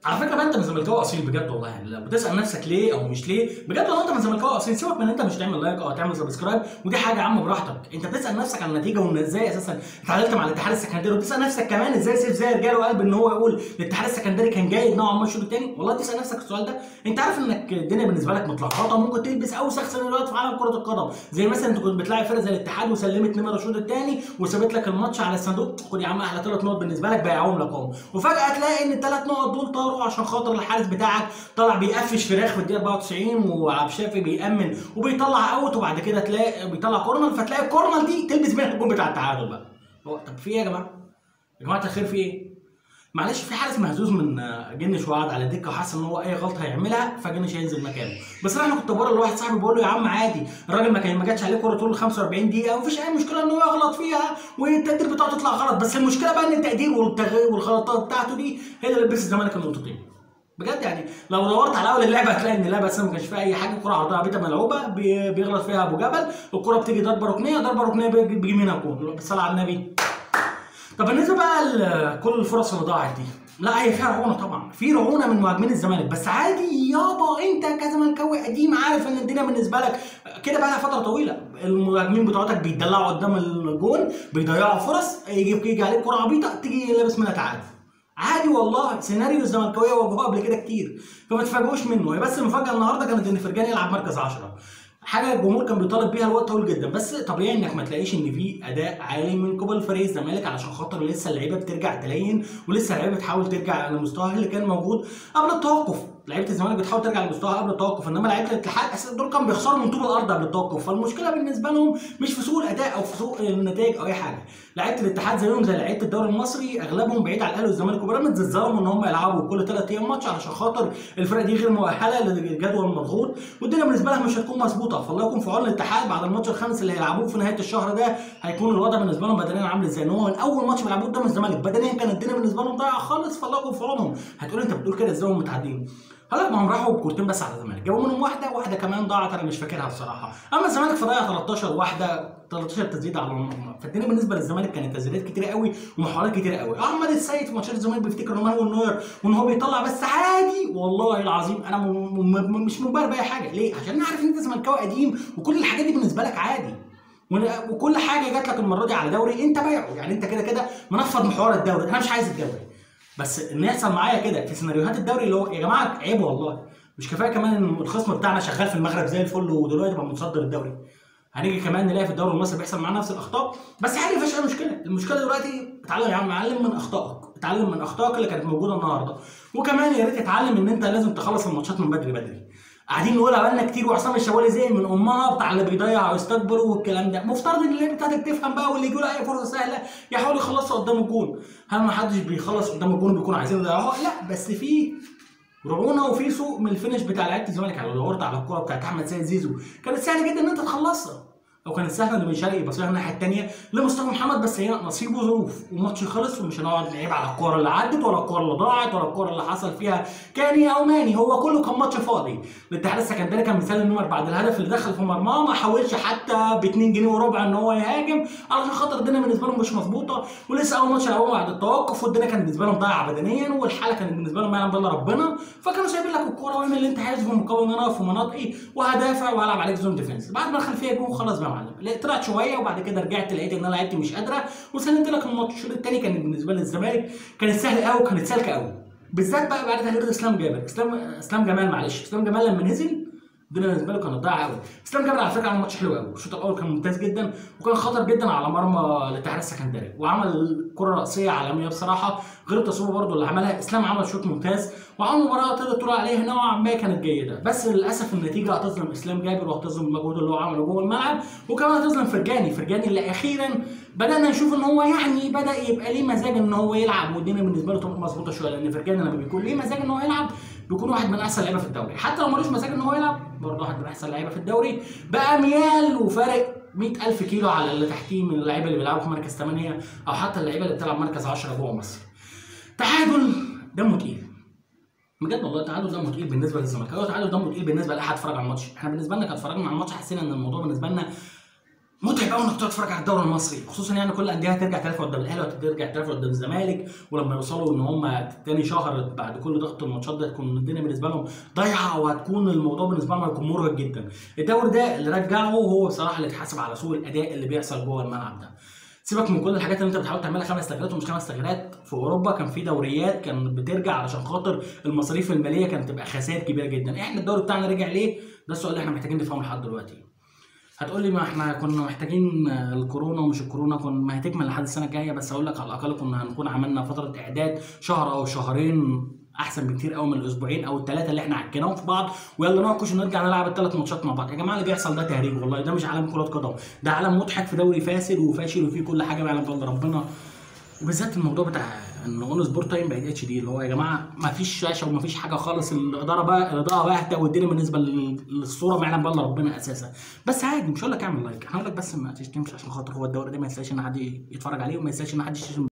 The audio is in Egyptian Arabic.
على فكره بقى انت من زملكاوي اصيل بجد والله يعني لو بتسال نفسك ليه او مش ليه بجد والله انت من زملكاوي اصيل سيبك من ان انت مش تعمل لايك او تعمل سبسكرايب ودي حاجه يا عم براحتك انت بتسال نفسك عن النتيجه وان ازاي اساسا اتعادلت مع الاتحاد السكندري وبتسال نفسك كمان ازاي سيف زاهر جاله قلب ان هو يقول الاتحاد السكندري كان جيد نوعا ما الشوط الثاني والله تسال نفسك السؤال ده انت عارف انك الدنيا بالنسبه لك متلخبطه ممكن تلبس اوسخ سيناريوهات في عالم كره القدم زي مثلا انت كنت بتلاعب فرقه زي الاتحاد وسلمت نمره الشوط الثاني وسابت لك الماتش على الصندوق خد يا عم احلى ثلاث نقط بالنسبه لك بيعوم لك اهو وفجاه تلاقي ان الثلاث نقط دول طاروا عشان خاطر الحارس بتاعك طلع بيقفش فراخ في الدقيقه 94 وعبد الشافي بيامن وبيطلع اوت وبعد كده تلاقي بيطلع كورنر فتلاقي الكورنر دي تلبس بيها الجون بتاع التعادل بقى هو طب في ايه يا جماعه؟ يا جماعه الخير في ايه؟ معلش في حارس مهزوز من آه، جنش وقعد على الدكه وحاسس ان هو اي غلطه هيعملها فجنش هينزل مكانه بس انا كنت بره لواحد صاحبي بقول له يا عم عادي الراجل ما كان ما جاتش عليه كوره طول 45 دقيقه ومفيش اي مشكله ان هو يغلط فيها والتقدير بتاعته تطلع غلط بس المشكله بقى ان التقدير والتغيير والغلطات بتاعته دي هي اللي لبست الزمالك النقطتين بجد يعني لو دورت على اول اللعبه هتلاقي ان اللعبه اصلا ما كانش فيها اي حاجه كره عرضيه عبيطه ملعوبه بي- بيغلط فيها ابو جبل الكره بتيجي ضربه ركنيه ضربه ركنيه بيجي بيجي منها جول بالصلاه على النبي طب بالنسبه بقى لكل الفرص اللي ضاعت دي لا هي فيها رعونه طبعا في رعونه من مهاجمين الزمالك بس عادي يابا انت كزملكاوي قديم عارف ان الدنيا بالنسبه لك كده بقى لها فتره طويله المهاجمين بتوعتك بيتدلعوا قدام الجون بيضيعوا فرص يجي يجي عليك كره عبيطه تيجي لابس منها تعادل عادي والله سيناريو الزملكاويه واجهوه قبل كده كتير فما تفاجئوش منه هي بس المفاجاه النهارده كانت ان فرجان يلعب مركز 10 حاجه الجمهور كان بيطالب بيها الوقت طويل جدا بس طبيعي انك ما تلاقيش ان في اداء عالي من قبل فريق الزمالك علشان خاطر لسه اللعيبه بترجع تلين ولسه اللعيبه بتحاول ترجع على مستواها اللي كان موجود قبل التوقف لعيبه الزمالك بتحاول ترجع لمستواها قبل التوقف انما لعيبه الاتحاد اساسا دول كانوا بيخسروا من طول الارض قبل التوقف فالمشكله بالنسبه لهم مش في سوء الاداء او في سوء النتائج او اي حاجه لعيبه الاتحاد زيهم زي لعيبه الدوري المصري اغلبهم بعيد عن الاهلي والزمالك وبيراميدز اتظلموا ان هم يلعبوا كل ثلاث ايام ماتش علشان خاطر الفرقه دي غير مؤهله للجدول المضغوط والدنيا بالنسبه لها مش هتكون مظبوطه فالله يكون في عون الاتحاد بعد الماتش الخامس اللي هيلعبوه في نهايه الشهر ده هيكون الوضع بالنسبه لهم بدنيا عامل ازاي ان هو من اول ماتش بيلعبوه قدام الزمالك بدنيا كانت الدنيا بالنسبه لهم ضايعه خالص فالله يكون في عونهم هتقول انت بتقول كده ازاي هم متعادلين هقول لك ما هم راحوا بكورتين بس على الزمالك جابوا منهم واحده واحده كمان ضاعت انا مش فاكرها بصراحه اما الزمالك فضيع 13 واحده 13 تسديده على المرمى فالدنيا بالنسبه للزمالك كانت تسديدات كتير قوي ومحاولات كتير قوي احمد السيد في ماتشات الزمالك بيفتكر ان هو نوير وان هو بيطلع بس عادي والله العظيم انا م- م- م- مش مبالغ باي حاجه ليه عشان انا عارف ان انت زملكاوي قديم وكل الحاجات دي بالنسبه لك عادي ون- وكل حاجه جات لك المره دي على دوري انت بايعه يعني انت كده كده منفض محور الدوري انا مش عايز الدوري بس ان يحصل معايا كده في سيناريوهات الدوري اللي هو يا جماعه عيب والله مش كفايه كمان ان الخصم بتاعنا شغال في المغرب زي الفل ودلوقتي بقى متصدر الدوري هنيجي كمان نلاقي في الدوري المصري بيحصل معانا نفس الاخطاء بس عادي مفيش اي مشكله المشكله دلوقتي اتعلم يا عم اتعلم من اخطائك اتعلم من اخطائك اللي كانت موجوده النهارده وكمان يا ريت تتعلم ان انت لازم تخلص الماتشات من بدري بدري قاعدين نقولها بقالنا كتير وعصام الشوالي زي من امها بتاع اللي بيضيع ويستكبر والكلام ده مفترض ان اللعيبه بتاعتك تفهم بقى واللي يجي له اي فرصه سهله يحاول يخلصها قدام الجون هل ما حدش بيخلص قدام الجون بيكون عايزين يضيعوها لا بس في رعونه وفي سوء من الفينش بتاع لعيبه الزمالك يعني لو دورت على الكوره بتاعت احمد سيد زيزو كانت سهله جدا ان انت تخلصها او كانت سهله ان بن شرقي يبصيها الناحيه الثانيه لمصطفى محمد بس هي نصيب وظروف والماتش خلص ومش هنقعد نعيب على الكوره اللي عدت ولا الكوره اللي ضاعت ولا الكوره اللي حصل فيها كاني او ماني هو كله كان ماتش فاضي الاتحاد السكندري كان مثال النمر بعد الهدف اللي دخل في مرماه ما حاولش حتى ب 2 جنيه وربع ان هو يهاجم علشان خاطر الدنيا بالنسبه لهم مش مظبوطه ولسه اول ماتش لعبوه بعد التوقف والدنيا كانت بالنسبه لهم ضايعه بدنيا والحاله كانت بالنسبه لهم ما يعلم بالله ربنا فكانوا سايبين لك الكوره واعمل اللي انت عايزه في مقابل ان انا اقف في مناطقي وهدافع والعب عليك زون ديفنس بعد ما دخل فيها جون خلاص بقى يا معلم لا، طلعت شويه وبعد كده رجعت لقيت ان انا لعبت مش قادره وسلمت لك الماتش الشوط الثاني كان بالنسبه للزمالك كانت سهله قوي وكانت سالكه قوي بالذات بقى بعد تغيير اسلام جابر اسلام اسلام جمال معلش اسلام جمال لما نزل الدنيا بالنسبه له كانت ضايعه قوي اسلام جابر على فكره عمل ماتش حلو قوي الشوط الاول كان ممتاز جدا وكان خطر جدا على مرمى الاتحاد السكندري وعمل كره راسيه عالميه بصراحه غير التصوير برضه اللي عملها اسلام عمل شوط ممتاز وعمل مباراه تقدر تقول عليها نوعا ما كانت جيده بس للاسف النتيجه هتظلم اسلام جابر وهتظلم المجهود اللي هو عمله جوه الملعب وكمان هتظلم فرجاني فرجاني اللي اخيرا بدانا نشوف ان هو يعني بدا يبقى ليه مزاج ان هو يلعب والدنيا بالنسبه له تبقى مظبوطه شويه لان فرجاني لما بيكون ليه مزاج ان هو يلعب بيكون واحد من احسن لعيبه في الدوري حتى لو ملوش مزاج ان هو يلعب برضه واحد من احسن لعيبه في الدوري بقى ميال وفارق 100000 كيلو على اللي تحتيه من اللعيبه اللي بيلعبوا في مركز 8 او حتى اللعيبه اللي بتلعب مركز 10 جوه مصر تعادل دمه تقيل بجد والله التعادل دمه تقيل بالنسبه للزمالك هو التعادل دمه تقيل بالنسبه لاي حد اتفرج على الماتش احنا بالنسبه لنا كان اتفرجنا على الماتش حسينا ان الموضوع بالنسبه لنا متعب قوي انك تتفرج على الدوري المصري خصوصا يعني كل الانديه هترجع تلف قدام الاهلي وهترجع تلف قدام الزمالك ولما يوصلوا ان هم تاني شهر بعد كل ضغط الماتشات ده تكون الدنيا بالنسبه لهم ضايعه وهتكون الموضوع بالنسبه لهم هيكون مرهق جدا الدوري ده اللي رجعه هو بصراحه اللي اتحاسب على سوء الاداء اللي بيحصل جوه الملعب ده سيبك من كل الحاجات اللي انت بتحاول تعملها خمس تغييرات ومش خمس تغييرات في اوروبا كان في دوريات كان بترجع علشان خاطر المصاريف الماليه كانت تبقى خسائر كبيره جدا احنا الدوري بتاعنا رجع ليه ده السؤال اللي احنا محتاجين نفهمه لحد دلوقتي هتقول لي ما احنا كنا محتاجين الكورونا ومش الكورونا كنا ما هتكمل لحد السنه الجايه بس اقول لك على الاقل كنا هنكون عملنا فتره اعداد شهر او شهرين احسن بكتير قوي من الاسبوعين او الثلاثه اللي احنا عكيناهم في بعض ويلا نناقش ونرجع نلعب الثلاث ماتشات مع بعض يا جماعه اللي بيحصل ده تهريج والله ده مش عالم كره قدم ده عالم مضحك في دوري فاسد وفاشل وفيه كل حاجه ما يعلم بها ربنا وبالذات الموضوع بتاع ان اون سبورت تايم بقت اتش دي اللي هو يا جماعه ما فيش شاشه وما فيش حاجه خالص الاداره بقى الاضاءه باهته والدنيا بالنسبه للصوره ما يعلم بها ربنا اساسا بس عادي مش هقول لك اعمل لايك هقول لك بس ما تشتمش عشان خاطر هو الدوري ده ما يستاهلش ان حد يتفرج عليه وما يستاهلش ان حد يشتم